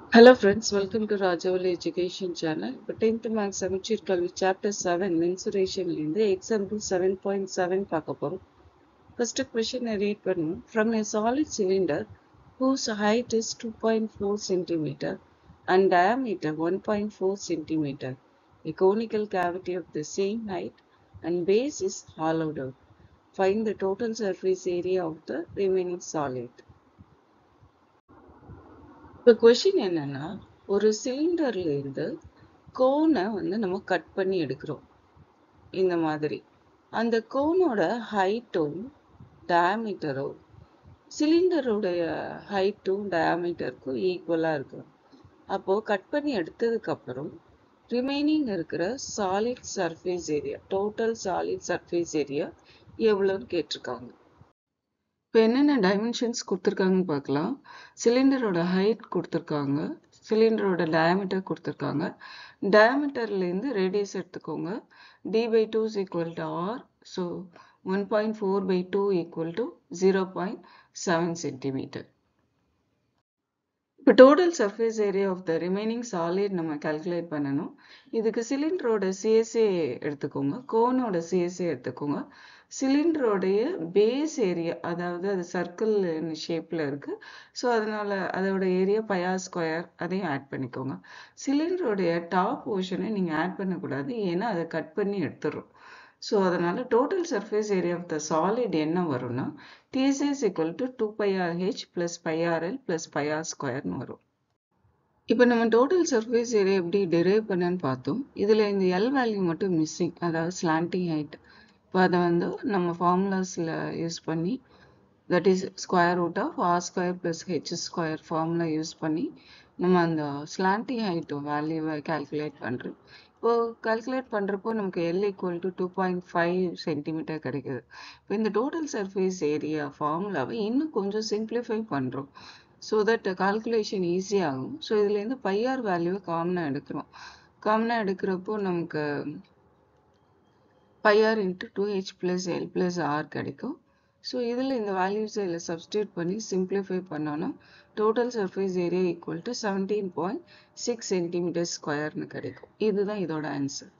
Hello friends, welcome to Rajavali Education Channel. இப்போ 10th maths Samacheer Kalvi chapter seven மென்சுரேஷன்லேருந்து example seven point seven பார்க்க போகிறோம் first கொஷினை read பண்ணுவோம் from a solid cylinder whose height is 2.4 centimeter and diameter 1.4 centimeter. A conical cavity of the same height and base is hollowed out. Find the total surface area of the remaining solid. இப்போ question என்னன்னா ஒரு சிலிண்டர்ல இருந்து கோனை வந்து நம்ம cut பண்ணி எடுக்கிறோம் இந்த மாதிரி அந்த கோனோட ஹைட்டும் டயாமீட்டரும் சிலிண்டருடைய ஹைட்டும் டயாமீட்டருக்கும் ஈக்குவலா இருக்கும் அப்போ கட் பண்ணி எடுத்ததுக்கு அப்புறம் ரிமைனிங் இருக்கிற solid surface area total solid surface area எவ்வளோன்னு கேட்டிருக்காங்க இப்போ என்னென்ன டைமென்ஷன்ஸ் கொடுத்துருக்காங்கன்னு பார்க்கலாம் சிலிண்டரோட ஹைட் கொடுத்துருக்காங்க சிலிண்டரோட டயாமீட்டர் கொடுத்துருக்காங்க டயாமீட்டர்லேருந்து ரேடியஸ் எடுத்துக்கோங்க D by two is equal to R so one point four by two equal to zero point seven centimetre இப்போ total surface area of the remaining solid நம்ம கால்குலேட் பண்ணணும் இதுக்கு சிலிண்டரோட சிஎஸ்ஏ எடுத்துக்கோங்க கோனோட சிஎஸ்ஏ எடுத்துக்கோங்க சிலிண்டரோடைய base area அதாவது அது circle ஷேப்பில் இருக்கு ஸோ அதனால அதோட ஏரியா பயா ஸ்கொயர் அதையும் ஆட் பண்ணிக்கோங்க சிலிண்டரோடைய டாப் போர்ஷனை நீங்கள் ஆட் பண்ணக்கூடாது ஏன்னா அதை கட் பண்ணி எடுத்துடும் ஸோ அதனால total surface area of the solid என்ன வரும்னா TSS equal to two pi r H plus pi r l plus pi r ஸ்கொயர்னு வரும் இப்போ நம்ம டோட்டல் சர்ஃபேஸ் ஏரியா எப்படி டெரைவ் பண்ணன்னு பார்த்தோம் இதில் இந்த எல் வேல்யூ மட்டும் மிஸ்ஸிங் அதாவது ஸ்லாண்டிங் ஹைட் இப்போ அதை வந்து நம்ம ஃபார்முலாஸில் யூஸ் பண்ணி that is square root of R square plus H square formula use பண்ணி நம்ம அந்த ஸ்லாண்டிங் ஹைட்டும் வேல்யூவை கால்குலேட் பண்ணுறோம் இப்போ கால்குலேட் பண்ணுறப்போ நமக்கு L equal to two point five centimetre கிடைக்குது இப்போ இந்த டோட்டல் சர்ஃபேஸ் ஏரியா ஃபார்முலாவை இன்னும் கொஞ்சம் சிம்பிளிஃபை பண்ணுறோம் ஸோ தட் கால்குலேஷன் ஈஸியாகும் ஸோ இதுலேருந்து பையார் வேல்யூவை காமனாக எடுக்கிறோம் காமனாக எடுக்கிறப்போ நமக்கு pi r into two H plus L plus R கிடைக்கும் ஸோ இதில் இந்த வேல்யூஸை இதில் சப்ஸ்டியூட் பண்ணி சிம்பிளிஃபை பண்ணோன்னா total surface area equal to seventeen point six centimetre ஸ்கொயர்னு கிடைக்கும் இதுதான் இதோட ஆன்சர்